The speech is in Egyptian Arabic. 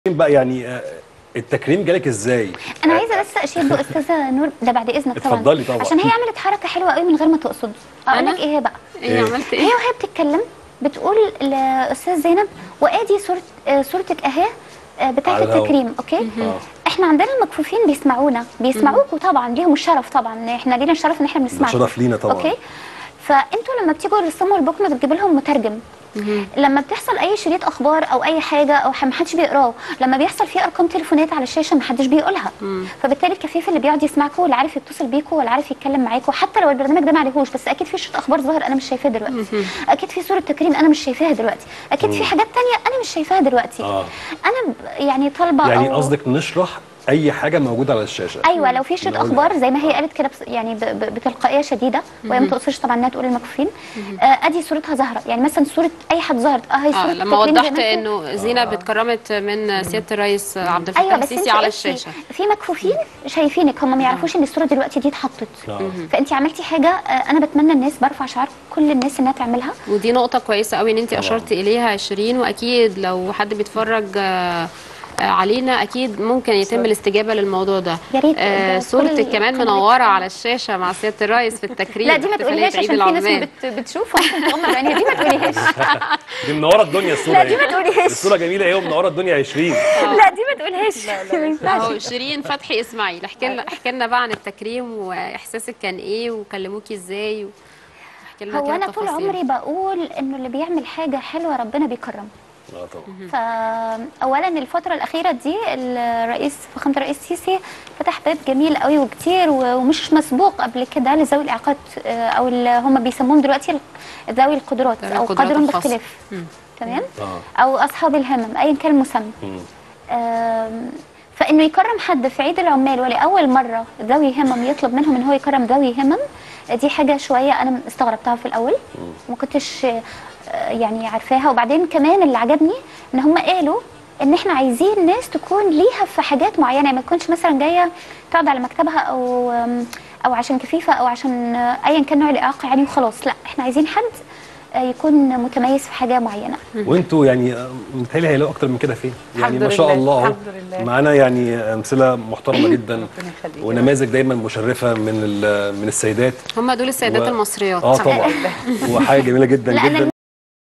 بقى يعني آه، التكريم جالك ازاي؟ انا عايزه بس اشيد باستاذه نور ده بعد اذنك طبعا اتفضلي طبعا. عشان هي عملت حركه حلوه قوي من غير ما تقصد اقول أنا؟ لك ايه هي بقى ايه إيه؟ عملت هي ايه وهي بتتكلم بتقول لاستاذ زينب وادي صوره آه، صورتك اهي آه، بتاعه على الهوا. التكريم اوكي آه. احنا عندنا المكفوفين بيسمعونا بيسمعوكوا طبعا ليهم الشرف طبعا احنا لينا الشرف ان احنا بنسمعكم شرف لينا طبعا. اوكي فانتوا لما بتيجوا للصم والبكم بتجيب لهم مترجم لما بتحصل اي شريط اخبار او اي حاجه او ح- محدش بيقراه لما بيحصل فيه ارقام تليفونات على الشاشه محدش بيقولها فبالتالي الكفيف اللي بيقعد يسمعكم واللي عارف يتصل بيكم واللي عارف يتكلم معاكم حتى لو البرنامج ده ما عليهوش بس اكيد في شريط اخبار ظاهر انا مش شايفاه دلوقتي اكيد في صوره تكريم انا مش شايفاها دلوقتي اكيد في حاجات تانية انا مش شايفاها دلوقتي آه. انا ب- يعني طالبه يعني أو- قصدك نشرح اي حاجه موجوده على الشاشه ايوه لو في شريط نقول اخبار لها. زي ما هي قالت كده بس- يعني ب- ب- بتلقائيه شديده وهي ما تقصدش طبعا انها تقول المكفوفين آه ادي صورتها ظاهره يعني مثلا صوره اي حد ظهرت اه هي صوره اه لما تكريم زي وضحت ما انتوا- انه زينب اتكرمت من سياده الرئيس عبد الفتاح ايوه بس السيسي انت على قلتي الشاشه في مكفوفين شايفينك هم ما يعرفوش ان الصوره دلوقتي دي اتحطت آه. فانت عملتي حاجه آه، انا بتمنى الناس برفع شعار كل الناس انها تعملها ودي نقطة كويسة قوي ان انت طبعاً. اشرتي اليها 20 واكيد لو حد بيتفرج آه، آه، علينا اكيد ممكن يتم الاستجابة للموضوع ده يا ريت آه ده صورتك كل كمان القنوات منورة كده. على الشاشة مع سيادة الرئيس في التكريم لا دي ما احتفالية تقوليهاش عيد عشان في ناس العمال بت- بتشوف وممكن تغمض عينيها دي ما تقوليهاش دي منوره الدنيا الصوره لا، دي اهي. ما تقوليهاش. الصوره جميله اهي ومنوره الدنيا 20 لا دي ما تقولهاش ما ينفعش اهو شيرين فتحي اسماعيل احكي لنا احكي لنا بقى عن التكريم واحساسك كان ايه وكلموكي ازاي احكي لنا هو كده انا طول التفاصيل. عمري بقول انه اللي بيعمل حاجه حلوه ربنا بيكرمه اه طبعا فاولا الفتره الاخيره دي الرئيس فخامه الرئيس السيسي فتح باب جميل قوي وكتير و- ومش مسبوق قبل كده لذوي الاعاقات آه، او اللي هم بيسموهم دلوقتي ذوي القدرات ذوي او القدرات قدر الخاصة. باختلاف مم. تمام اه او اصحاب الهمم ايا كان المسمى مم. آم، فانه يكرم حد في عيد العمال ولاول مره ذوي همم يطلب منهم ان هو يكرم ذوي همم دي حاجه شويه انا استغربتها في الاول ما كنتش آه، يعني عارفاها وبعدين كمان اللي عجبني ان هم قالوا ان احنا عايزين ناس تكون ليها في حاجات معينه يعني ما تكونش مثلا جايه تقعد على مكتبها او آم، او عشان كفيفه او عشان آه، ايا كان نوع الاعاقه يعني وخلاص لا احنا عايزين حد آه، يكون متميز في حاجه معينه وانتوا يعني آه، متهيألي هيلاقوا اكتر من كده فين؟ يعني الحمد ما شاء لله، الله اهو الحمد لله. معانا يعني امثله محترمه جدا ربنا يخليك. ونماذج دايما مشرفه من ال- من السيدات هم دول السيدات و- المصريات اه طبعا وحاجه جميله جدا لا، أنا جدا